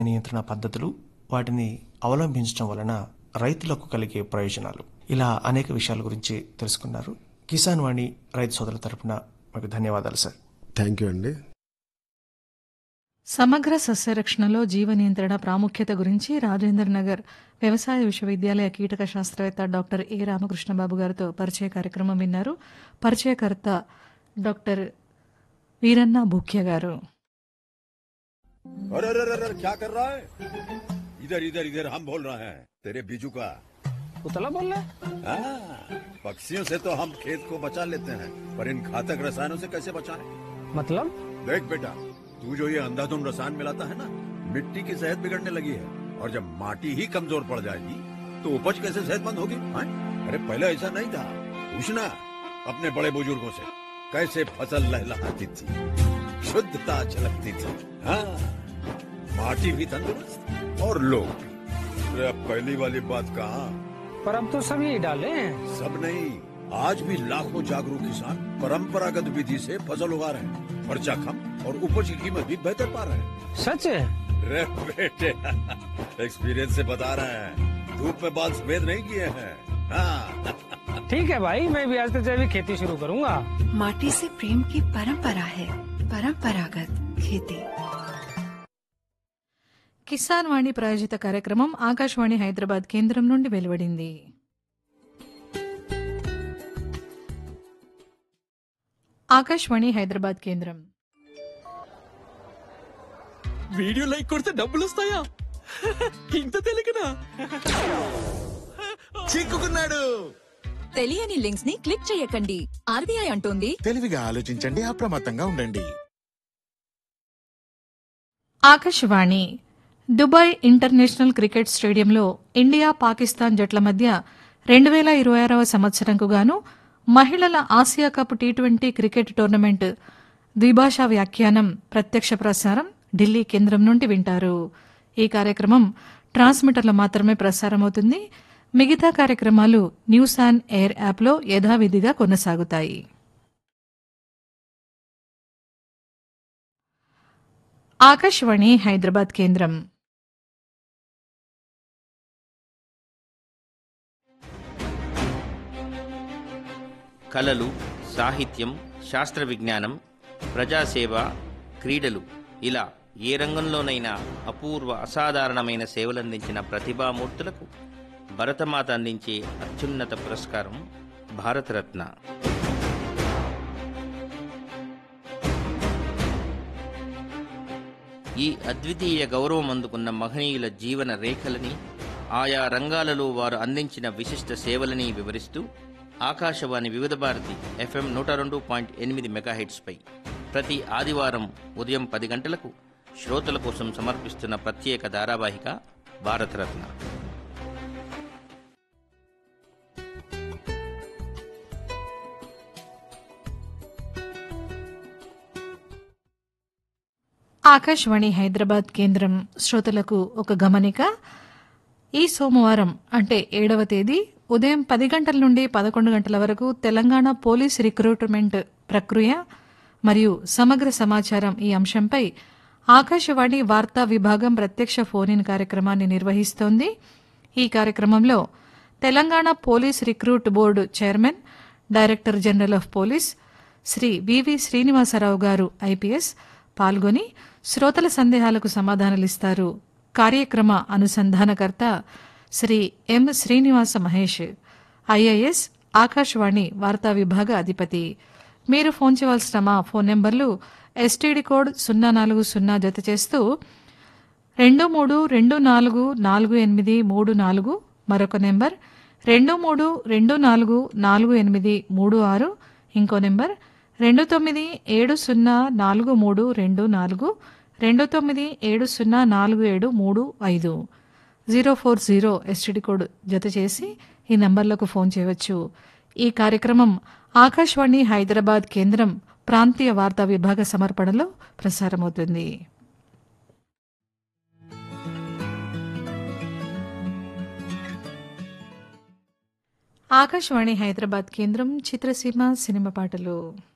నియంత్రణ పద్ధతులు వాటిని అవలంబించడం వలన రైతులకు కలిగే ప్రయోజనాలు ఇలా అనేక విషయాల గురించి తెలుసుకున్నారు కిసాన్ వాణి రైతు సోదరుల తరపున మీకు ధన్యవాదాలు సార్ థ్యాంక్ యూ అండి సమగ్ర సస్యరక్షణలో జీవ నియంత్రణ ప్రాముఖ్యత గురించి రాజేంద్ర నగర్ వ్యవసాయ విశ్వవిద్యాలయ కీటక శాస్త్రవేత్త డాక్టర్ ఏ రామకృష్ణబాబు గారితో పరిచయ కార్యక్రమం విన్నారు పరిచయకర్త డాక్టర్ వీరన్న భూక్య గారు अरे अरे अरे अरे, क्या कर रहा है इधर इधर इधर हम बोल रहे हैं तेरे बीजू का उतला बोल रहा है हाँ, पक्षियों से तो हम खेत को बचा लेते हैं पर इन घातक रसायनों से कैसे बचाएं? मतलब देख बेटा तू जो ये अंधाधुंध रसायन मिलाता है ना मिट्टी की सेहत बिगड़ने लगी है और जब माटी ही कमजोर पड़ जाएगी तो उपज कैसे सेहतमंद होगी हाँ? अरे पहले ऐसा नहीं था पूछना अपने बड़े बुजुर्गों से कैसे फसल लहलहाती थी शुद्धता झलकती थी हाँ माटी भी तंदुरुस्त और लोग भी अरे अब पहली वाली बात कहाँ पर अब तो सब यही डाले हैं सब नहीं आज भी लाखों जागरूक किसान परंपरागत विधि से फसल उगा रहे हैं खर्चा कम और उपज की कीमत भी बेहतर पा रहे हैं सच है रे बेटे एक्सपीरियंस से बता रहे हैं धूप में बाल सफेद नहीं किए हैं हाँ ठीक है भाई मैं भी आज से जैविक खेती शुरू करूंगा माटी से प्रेम की परंपरा है परंपरागत खेती కిసాన్ వాణి ప్రాయోజిత కార్యక్రమం ఆకాశవాణి హైదరాబాద్ కేంద్రం నుండి వెలువడింది ఆకాశవాణి హైదరాబాద్ కేంద్రం వీడియో లైక్ కొడితే డబ్బులు వస్తాయా ఇంత తెలియకనా చిక్కుకున్నాడు తెలియని లింక్స్ ని క్లిక్ చేయకండి ఆర్బీఐ అంటోంది తెలివిగా ఆలోచించండి అప్రమత్తంగా ఉండండి ఆకాశవాణి దుబాయ్ ఇంటర్నేషనల్ క్రికెట్ స్టేడియంలో ఇండియా పాకిస్తాన్ జట్ల మధ్య రెండు వేల ఇరవై ఆరవ సంవత్సరంకు గాను మహిళల Asia cup T twenty cricket tournament ద్విభాషా వ్యాఖ్యానం ప్రత్యక్ష ప్రసారం ఢిల్లీ కేంద్రం నుండి వింటారు ఈ కార్యక్రమం ట్రాన్స్మిటర్లో మాత్రమే ప్రసారమవుతుంది మిగతా కార్యక్రమాలు న్యూస్ అండ్ ఎయిర్ యాప్లో యథావిధిగా కొనసాగుతాయి ఆకాశవాణి హైదరాబాద్ కేంద్రం కళలు సాహిత్యం శాస్త్ర విజ్ఞానం ప్రజాసేవ క్రీడలు ఇలా ఏ రంగంలోనైనా అపూర్వ అసాధారణమైన సేవలందించిన ప్రతిభామూర్తులకు భరతమాత అందించే అత్యున్నత పురస్కారం భారతరత్న ఈ అద్వితీయ గౌరవం అందుకున్న మహనీయుల జీవన రేఖలని ఆయా రంగాలలో వారు అందించిన విశిష్ట సేవలని వివరిస్తూ ఆకాశవాణి వివిధ భారతి ఎఫ్ఎం నూట రెండు పాయింట్ ఎనిమిది మెగాహెట్స్పై ప్రతి ఆదివారం ఉదయం పది గంటలకు శ్రోతల కోసం సమర్పిస్తున్న ప్రత్యేక ధారావాహిక భారతరత్న ఆకాశవాణి హైదరాబాద్ కేంద్రం శ్రోతలకు ఒక గమనిక ఈ సోమవారం అంటే ఏడవ తేదీ ఉదయం పది గంటల నుండి పదకొండు గంటల వరకు తెలంగాణ పోలీస్ రిక్రూట్మెంట్ ప్రక్రియ మరియు సమగ్ర సమాచారం ఈ అంశంపై ఆకాశవాణి వార్తా విభాగం ప్రత్యక్ష ఫోన్ ఇన్ కార్యక్రమాన్ని నిర్వహిస్తోంది ఈ కార్యక్రమంలో Telangana police recruit board chairman director general of police Shri VV Srinivasa Rao garu IPS పాల్గొని శ్రోతల సందేహాలకు సమాధానాలిస్తారు కార్యక్రమ అనుసంధానకర్త శ్రీ ఎం శ్రీనివాస మహేష్ ఐఏఎస్ ఆకాశవాణి వార్తా విభాగ అధిపతి మీరు ఫోన్ చేయవలసిన మా ఫోన్ నెంబర్లు ఎస్టీడీ కోడ్ సున్నా నాలుగు సున్నా జత చేస్తూ రెండు మూడు రెండు నాలుగు నాలుగు ఎనిమిది మూడు నాలుగు మరొక నెంబర్ రెండు మూడు రెండు నాలుగు నాలుగు ఎనిమిది మూడు ఆరు ఇంకో నెంబర్ రెండు తొమ్మిది ఏడు సున్నా నాలుగు మూడు రెండు నాలుగు రెండు తొమ్మిది ఏడు సున్నా నాలుగు ఏడు మూడు ఐదు zero four zero STD code జత చేసి ఈ నంబర్లకు ఫోన్ చేయవచ్చు ఈ కార్యక్రమం ఆకాశవాణి హైదరాబాద్ కేంద్రం ప్రాంతీయ వార్తా విభాగ సమర్పణలో ప్రసారమవుతుంది ఆకాశవాణి హైదరాబాద్ కేంద్రం చిత్రసీమ సినిమా పాటలు